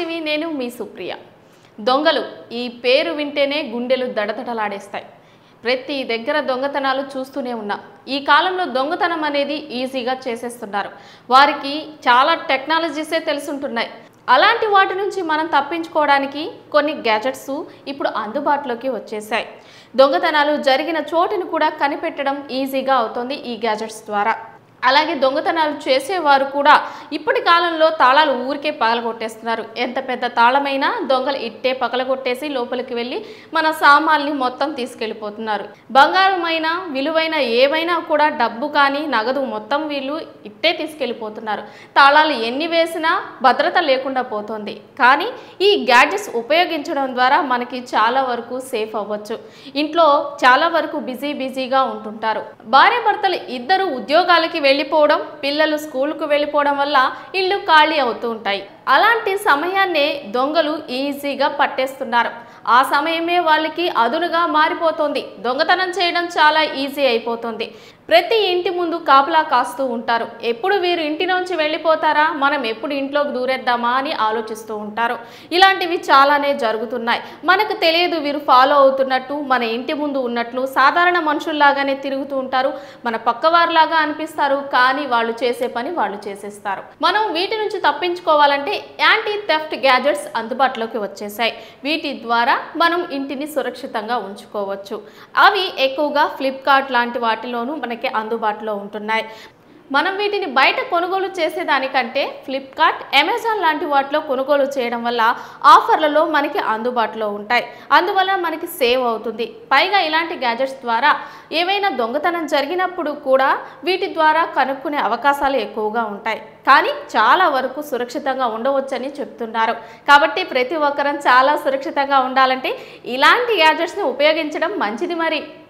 TV నేను మీ సుప్రియ దొంగలు ఈ పేరు వింటేనే గుండెలు దడదడలాడేస్తాయి ప్రతి దగ్గర దొంగతనాలు చూస్తూనే ఉన్నాం ఈ కాలంలో దొంగతనం అనేది ఈజీగా చేసేస్తున్నారు వారికి చాలా టెక్నాలజీసే తెలుసుంటున్నాయి అలాంటి వాటి నుంచి మనం తప్పించుకోవడానికి కొన్ని గ్యాజెట్స్ ఇప్పుడు అందుబాటులోకి వచ్చేసాయి దొంగతనాలు జరిగిన చోటును కూడా కనిపెట్టడం ఈజీగా అవుతుంది ఈ గ్యాజెట్స్ ద్వారా అలాగే దొంగతనాలు చేసేవారు కూడా ఇప్పటి కాలంలో తాళాలు ఊరికే పగలగొట్టేస్తున్నారు ఎంత పెద్ద తాళమైనా దొంగలు ఇట్టే పగలగొట్టేసి లోపలికి వెళ్ళి మన సామాన్ని మొత్తం తీసుకెళ్ళిపోతున్నారు బంగారమైన విలువైన ఏవైనా కూడా డబ్బు కానీ నగదు మొత్తం వీళ్ళు ఇట్టే తీసుకెళ్ళిపోతున్నారు తాళాలు ఎన్ని వేసినా భద్రత లేకుండా పోతుంది కానీ ఈ గ్యాడ్జెట్స్ ఉపయోగించడం ద్వారా మనకి చాలా వరకు సేఫ్ అవ్వచ్చు ఇంట్లో చాలా వరకు బిజీ బిజీగా ఉంటుంటారు భార్య భర్తలు ఇద్దరు ఉద్యోగాలకి వెళ్ళిపోవడం పిల్లలు స్కూల్కు వెళ్ళిపోవడం వల్ల ఇల్లు ఖాళీ అవుతూ ఉంటాయి అలాంటి సమయాన్నే దొంగలు ఈజీగా పట్టేస్తున్నారు ఆ సమయమే వాళ్ళకి అదునుగా మారిపోతుంది దొంగతనం చేయడం చాలా ఈజీ అయిపోతుంది ప్రతి ఇంటి ముందు కాపలా కాస్తూ ఉంటారు ఎప్పుడు వీరు ఇంటి నుంచి వెళ్ళిపోతారా మనం ఎప్పుడు ఇంట్లోకి దూరేద్దామా అని ఆలోచిస్తూ ఉంటారు ఇలాంటివి చాలానే జరుగుతున్నాయి మనకు తెలియదు వీరు ఫాలో అవుతున్నట్టు మన ఇంటి ముందు ఉన్నట్లు సాధారణ మనుషుల్లాగానే తిరుగుతూ ఉంటారు మన పక్కవారిలాగా అనిపిస్తారు కానీ వాళ్ళు చేసే పని వాళ్ళు చేసేస్తారు మనం వీటి నుంచి తప్పించుకోవాలంటే యాంటీ థెఫ్ట్ గ్యాజెట్స్ అందుబాటులోకి వచ్చేసాయి వీటి ద్వారా మనం ఇంటిని సురక్షితంగా ఉంచుకోవచ్చు అవి ఎక్కువగా ఫ్లిప్కార్ట్ లాంటి వాటిలోనూ మనకి అందుబాటులో ఉంటున్నాయి మనం వీటిని బయట కొనుగోలు చేసేదానికంటే ఫ్లిప్కార్ట్ అమెజాన్ లాంటి వాటిలో కొనుగోలు చేయడం వల్ల ఆఫర్లలో మనకి అందుబాటులో ఉంటాయి అందువల్ల మనకి సేవ్ అవుతుంది పైగా ఇలాంటి గ్యాజెట్స్ ద్వారా ఏవైనా దొంగతనం జరిగినప్పుడు కూడా వీటి ద్వారా కనుక్కునే అవకాశాలు ఎక్కువగా ఉంటాయి కానీ చాలా వరకు సురక్షితంగా ఉండవచ్చని చెప్తున్నారు కాబట్టి ప్రతి ఒక్కరం చాలా సురక్షితంగా ఉండాలంటే ఇలాంటి గ్యాజెట్స్ని ఉపయోగించడం మంచిది మరి